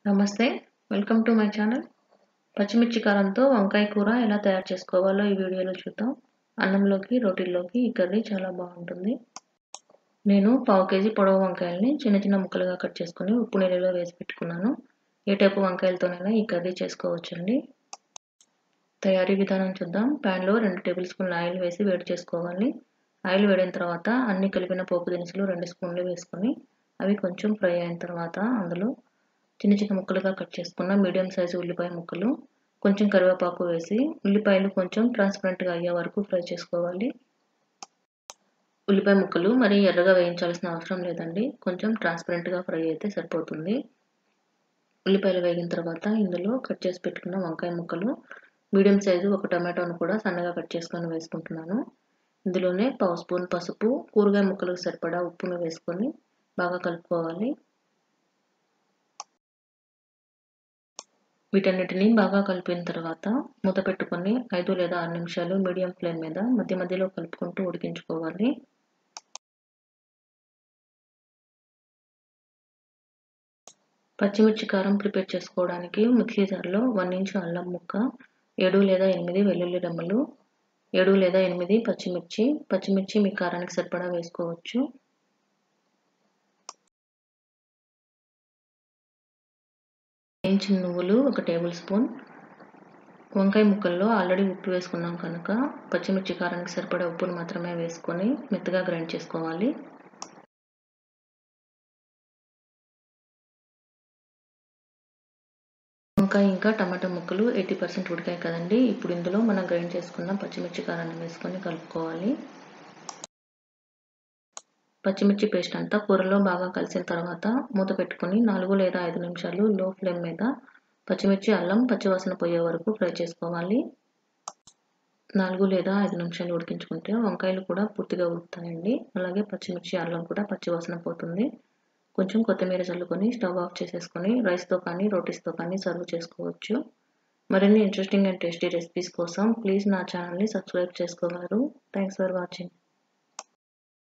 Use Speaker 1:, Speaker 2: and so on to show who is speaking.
Speaker 1: నమస్తే welcome to my channel పచ్చిమిర్చి కారంతో వంకాయ కూర ఎలా తయారు చేసుకోవాలో ఈ వీడియోలో చూద్దాం అన్నంలోకి రోటీల్లోకి ఈ కర్రీ చాలా బాగుంటుంది నేను పావు కేజీ పొడవు వంకాయల్ని చిన్న చిన్న ముక్కలుగా కట్ చేసుకుని ఉప్పు నీళ్ళలో వేసి పెట్టుకున్నాను ఏ టైపు వంకాయలతోనైనా ఈ కర్రీ చేసుకోవచ్చండి తయారీ విధానం చూద్దాం ప్యాన్లో రెండు టేబుల్ స్పూన్ల ఆయిల్ వేసి వేడి చేసుకోవాలి ఆయిల్ వేడిన తర్వాత అన్ని కలిపిన పోపు దినుసులు రెండు స్పూన్లు వేసుకొని అవి కొంచెం ఫ్రై అయిన తర్వాత అందులో చిన్న చిన్న ముక్కలుగా కట్ చేసుకున్న మీడియం సైజు ఉల్లిపాయ ముక్కలు కొంచెం కరివేపాకు వేసి ఉల్లిపాయలు కొంచెం ట్రాన్స్పరెంట్గా అయ్యే వరకు ఫ్రై చేసుకోవాలి ఉల్లిపాయ ముక్కలు మరి ఎర్రగా వేయించాల్సిన అవసరం లేదండి కొంచెం ట్రాన్స్పరెంట్గా ఫ్రై అయితే సరిపోతుంది ఉల్లిపాయలు వేగిన తర్వాత ఇందులో కట్ చేసి పెట్టుకున్న వంకాయ ముక్కలు మీడియం సైజు ఒక టమాటోను కూడా సన్నగా కట్ చేసుకొని వేసుకుంటున్నాను ఇందులోనే పావు స్పూన్ పసుపు కూరగాయ ముక్కలకు సరిపడా ఉప్పును వేసుకొని బాగా కలుపుకోవాలి వీటన్నిటిని బాగా కలిపిన తర్వాత మూత పెట్టుకొని ఐదు లేదా ఆరు నిమిషాలు మీడియం ఫ్లేమ్ మీద మధ్య మధ్యలో కలుపుకుంటూ ఉడికించుకోవాలి పచ్చిమిర్చి కారం ప్రిపేర్ చేసుకోవడానికి మిక్సీ జార్లో వన్ ఇంచ్ అల్లం ముక్క ఏడు లేదా ఎనిమిది వెల్లుల్లి రెమ్మలు ఏడు లేదా ఎనిమిది పచ్చిమిర్చి పచ్చిమిర్చి మీ కారానికి సరిపడా వేసుకోవచ్చు వేయించిన నువ్వులు ఒక టేబుల్ స్పూన్ వంకాయ ముక్కల్లో ఆల్రెడీ ఉప్పు వేసుకున్నాం కనుక పచ్చిమిర్చి కారానికి సరిపడే ఉప్పును మాత్రమే వేసుకొని మెత్తగా గ్రైండ్ చేసుకోవాలి వంకాయ ఇంకా టమాటా ముక్కలు ఎయిటీ పర్సెంట్ ఉడికాయి కదండి ఇప్పుడు ఇందులో మనం గ్రైండ్ చేసుకున్న పచ్చిమిర్చి కారాన్ని వేసుకొని కలుపుకోవాలి పచ్చిమిర్చి పేస్ట్ అంతా కూరలో బాగా కలిసిన తర్వాత మూత పెట్టుకొని నాలుగు లేదా ఐదు నిమిషాలు లో ఫ్లేమ్ మీద పచ్చిమిర్చి అల్లం పచ్చివాసన పోయే వరకు ఫ్రై చేసుకోవాలి నాలుగు లేదా ఐదు నిమిషాలు ఉడికించుకుంటే వంకాయలు కూడా పూర్తిగా ఉడుకుతాయండి అలాగే పచ్చిమిర్చి అల్లం కూడా పచ్చివాసన పోతుంది కొంచెం కొత్తిమీర చల్లుకొని స్టవ్ ఆఫ్ చేసేసుకొని రైస్తో కానీ రోటీస్తో కానీ సర్వ్ చేసుకోవచ్చు మరిన్ని ఇంట్రెస్టింగ్ అండ్ టేస్టీ రెసిపీస్ కోసం ప్లీజ్ నా ఛానల్ని సబ్స్క్రైబ్ చేసుకోగలరు థ్యాంక్స్ ఫర్ వాచింగ్